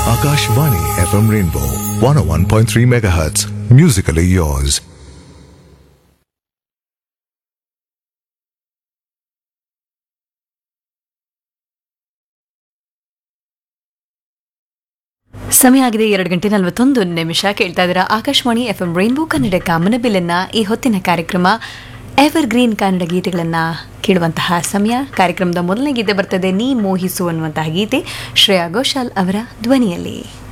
Akashvani FM Rainbow 101.3 MHz. Musically yours. ಸಮಯ ಆಗಿದೆ ಎರಡು ಗಂಟೆ ನಲವತ್ತೊಂದು ನಿಮಿಷ ಕೇಳ್ತಾ ಇದ್ದೀರಾ Akashvani F M rainbow Kannada ಕಾಮನಬಿಲ್ಲನ್ನ ಈ ಹೊತ್ತಿನ ಕಾರ್ಯಕ್ರಮ ಎವರ್ ಗ್ರೀನ್ ಕನ್ನಡ ಗೀತೆಗಳನ್ನು ಕೇಳುವಂತಹ ಸಮಯ ಕಾರ್ಯಕ್ರಮದ ಮೊದಲನೇ ಗೀತೆ ಬರ್ತದೆ ನೀ ಮೋಹಿಸು ಅನ್ನುವಂತಹ ಗೀತೆ ಶ್ರೇಯಾ ಘೋಷಾಲ್ ಅವರ ಧ್ವನಿಯಲ್ಲಿ